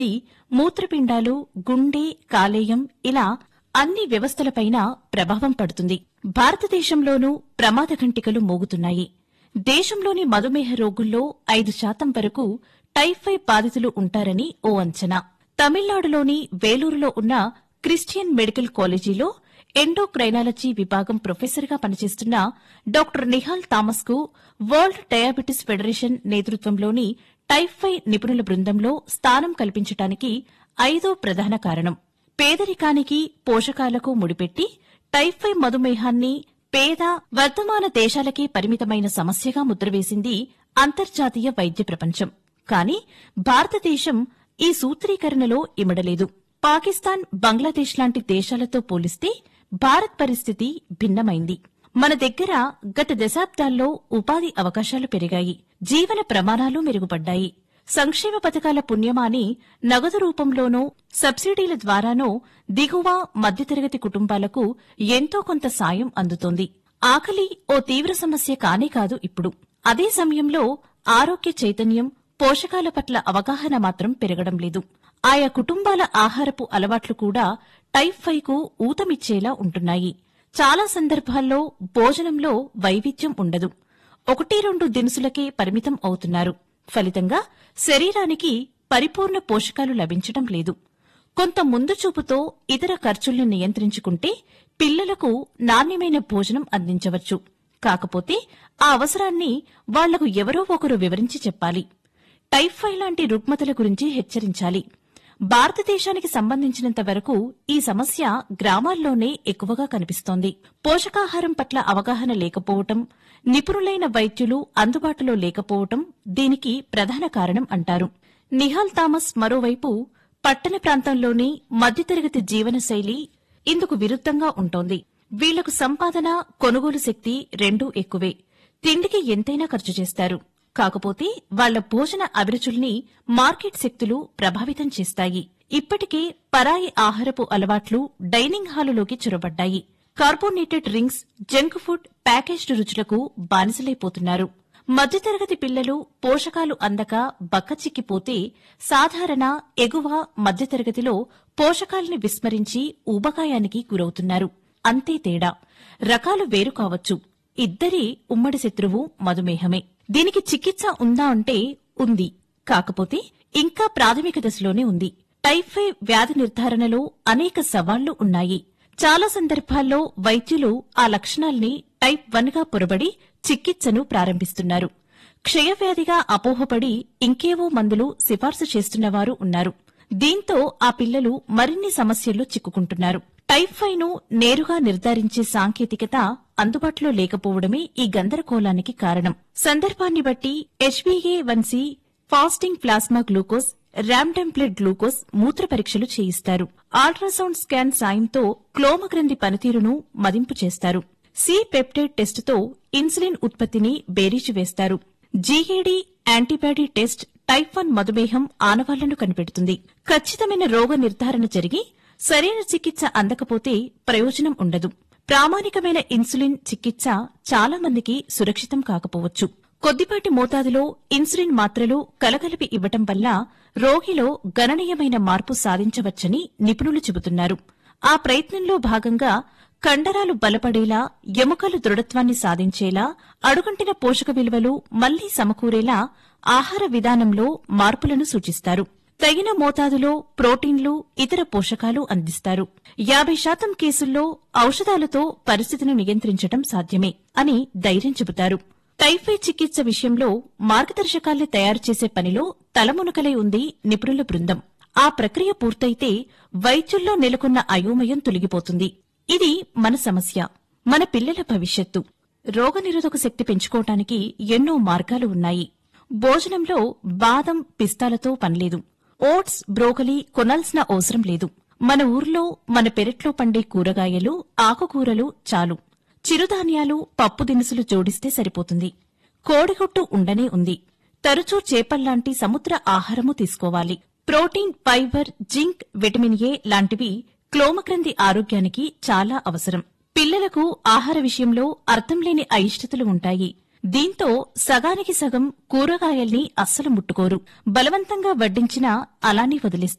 మూత్రపిండాలు గుండె కాలేయం ఇలా అన్ని వ్యవస్థలపైన ప్రభావం పడుతుంది భారతదేశంలోనూ ప్రమాద ఘంటికలు మోగుతున్నాయి దేశంలోని మధుమేహ రోగుల్లో ఐదు శాతం వరకు టైఫాయిడ్ బాధితులు ఉంటారని ఓ అంచనా తమిళనాడులోని వేలూరులో ఉన్న క్రిస్టియన్ మెడికల్ కాలేజీలో ఎండోక్రైనాలజీ విభాగం ప్రొఫెసర్గా పనిచేస్తున్న డాక్టర్ నిహాల్ థామస్ కు వరల్డ్ డయాబెటిస్ ఫెడరేషన్ నేతృత్వంలోని టైఫాయిడ్ నిపుణుల బృందంలో స్థానం కల్పించటానికి ఐదో ప్రధాన కారణం పేదరికానికి పోషకాలకు ముడిపెట్టి టైఫాయిడ్ మధుమేహాన్ని పేద వర్ధమాన దేశాలకే పరిమితమైన సమస్యగా ముద్రవేసింది అంతర్జాతీయ వైద్య ప్రపంచం కాని భారతదేశం ఈ సూత్రీకరణలో ఇమడలేదు పాకిస్తాన్ బంగ్లాదేశ్ లాంటి దేశాలతో పోలిస్తే భారత్ పరిస్థితి భిన్నమైంది మన దగ్గర గత దశాబ్దాల్లో ఉపాధి అవకాశాలు పెరిగాయి జీవన ప్రమాణాలు మెరుగుపడ్డాయి సంక్షేమ పథకాల పుణ్యమాని నగదు రూపంలోనో సబ్సిడీల ద్వారానో దిగువ మధ్యతరగతి కుటుంబాలకు ఎంతో కొంత సాయం అందుతోంది ఆకలి ఓ తీవ్ర సమస్య కానే కాదు ఇప్పుడు అదే సమయంలో ఆరోగ్య చైతన్యం పోషకాల పట్ల అవగాహన మాత్రం పెరగడం లేదు ఆయా కుటుంబాల ఆహారపు అలవాట్లు కూడా టైఫైకు ఊతమిచ్చేలా ఉంటున్నాయి చాలా సందర్భాల్లో భోజనంలో వైవిధ్యం ఉండదు ఒకటి రెండు దినుసులకే పరిమితం అవుతున్నారు ఫలితంగా శరీరానికి పరిపూర్ణ పోషకాలు లభించడం లేదు కొంత ముందు చూపుతో ఇతర ఖర్చుల్ని నియంత్రించుకుంటే పిల్లలకు నాణ్యమైన భోజనం అందించవచ్చు కాకపోతే ఆ అవసరాన్ని వాళ్లకు ఎవరో ఒకరు వివరించి చెప్పాలి టైఫాయిడ్ లాంటి రుగ్మతల గురించి హెచ్చరించాలి భారతదేశానికి సంబంధించినంత వరకు ఈ సమస్య గ్రామాల్లోనే ఎక్కువగా కనిపిస్తోంది పోషకాహారం పట్ల అవగాహన లేకపోవటం నిపుణులైన వైద్యులు అందుబాటులో లేకపోవటం దీనికి ప్రధాన కారణం అంటారు నిహాల్ థామస్ మరోవైపు పట్టణ ప్రాంతంలోని మధ్యతరగతి జీవనశైలి ఇందుకు విరుద్ధంగా ఉంటోంది వీళ్లకు సంపాదన కొనుగోలు శక్తి రెండూ ఎక్కువే తిండికి ఎంతైనా ఖర్చు చేస్తారు కాకపోతే వాళ్ల భోజన అభిరుచుల్ని మార్కెట్ శక్తులు ప్రభావితం చేస్తాయి ఇప్పటికే పరాయి ఆహారపు అలవాట్లు డైనింగ్ హాలులోకి చొరబడ్డాయి carbonated drinks junk food packaged రుచులకు బానిసలైపోతున్నారు మధ్యతరగతి పిల్లలు పోషకాలు అందక బక్కచిక్కిపోతే సాధారణ ఎగువ మధ్యతరగతిలో పోషకాల్ని విస్మరించి ఊబకాయానికి గురవుతున్నారు అంతే తేడా రకాలు వేరు కావచ్చు ఇద్దరి ఉమ్మడి శత్రువు మధుమేహమే దీనికి చికిత్స ఉందా అంటే ఉంది కాకపోతే ఇంకా ప్రాథమిక దశలోనే ఉంది టైఫాయిడ్ వ్యాధి నిర్ధారణలో అనేక సవాళ్లు ఉన్నాయి చాలా సందర్భాల్లో వైద్యులు ఆ లక్షణాల్ని టైప్ వన్ గా పొరబడి చికిత్సను ప్రారంభిస్తున్నారు క్షయవ్యాధిగా అపోహపడి ఇంకేవో మందులు సిఫార్సు చేస్తున్నవారు ఉన్నారు దీంతో ఆ పిల్లలు మరిన్ని సమస్యల్లో చిక్కుకుంటున్నారు టైఫాయిడ్ను నేరుగా నిర్ధారించే సాంకేతికత అందుబాటులో లేకపోవడమే ఈ గందరగోళానికి కారణం సందర్భాన్ని బట్టి HBA one C fasting plasma glucose ర్యామ్డెంప్లెట్ గ్లూకోజ్ మూత్ర పరీక్షలు చేయిస్తారు అల్ట్రాసౌండ్ స్కాన్ సాయంతో క్లోమగ్రంథి పనితీరును మదింపు చేస్తారు సి పెప్టైడ్ టెస్టుతో ఇన్సులిన్ ఉత్పత్తిని బేరీజు వేస్తారు GAD antibody test type one మధుమేహం ఆనవాళ్లను కనిపెడుతుంది ఖచ్చితమైన రోగ నిర్ధారణ జరిగి సరైన చికిత్స అందకపోతే ప్రయోజనం ఉండదు ప్రామాణికమైన ఇన్సులిన్ చికిత్స చాలా మందికి సురక్షితం కాకపోవచ్చు కొద్దిపాటి మోతాదులో ఇన్సులిన్ మాత్రలు కలగలిపి ఇవ్వటం వల్ల రోగిలో గణనీయమైన మార్పు సాధించవచ్చని నిపుణులు చెబుతున్నారు ఆ ప్రయత్నంలో భాగంగా కండరాలు బలపడేలా ఎముకలు దృఢత్వాన్ని సాధించేలా అడుగంటిన పోషక విలువలు మళ్లీ సమకూరేలా ఆహార విధానంలో మార్పులను సూచిస్తారు తగిన మోతాదులో ప్రోటీన్లు ఇతర పోషకాలు అందిస్తారు యాభై శాతం కేసుల్లో ఔషధాలతో పరిస్థితిని నియంత్రించడం సాధ్యమే అని ధైర్యం చెబుతారు టైఫాయిడ్ చికిత్స విషయంలో మార్గదర్శకాల్ని తయారు చేసే పనిలో తలమునకలై ఉంది నిపుణుల బృందం ఆ ప్రక్రియ పూర్తయితే వైద్యుల్లో నెలకొన్న అయోమయం తొలగిపోతుంది ఇది మన సమస్య మన పిల్లల భవిష్యత్తు రోగనిరోధక శక్తి పెంచుకోవటానికి ఎన్నో మార్గాలు ఉన్నాయి భోజనంలో బాదం పిస్తాలతో పనిలేదు ఓట్స్ బ్రోకలీ కొనాల్సిన అవసరం లేదు మన ఊర్లో మన పెరట్లో పండే కూరగాయలు ఆకుకూరలు చాలు చిరుధాన్యాలు పప్పు దినుసులు జోడిస్తే సరిపోతుంది కోడిగుట్టు ఉండనే ఉంది తరచూ చేపల్లాంటి సముద్ర ఆహారము తీసుకోవాలి protein fibre zinc vitamin A లాంటివి క్లోమగ్రంథి ఆరోగ్యానికి చాలా అవసరం పిల్లలకు ఆహార విషయంలో అర్థం లేని అయిష్టతలు ఉంటాయి దీంతో సగానికి సగం కూరగాయల్ని అస్సలు ముట్టుకోరు బలవంతంగా వడ్డించినా అలానే వదిలేస్తారు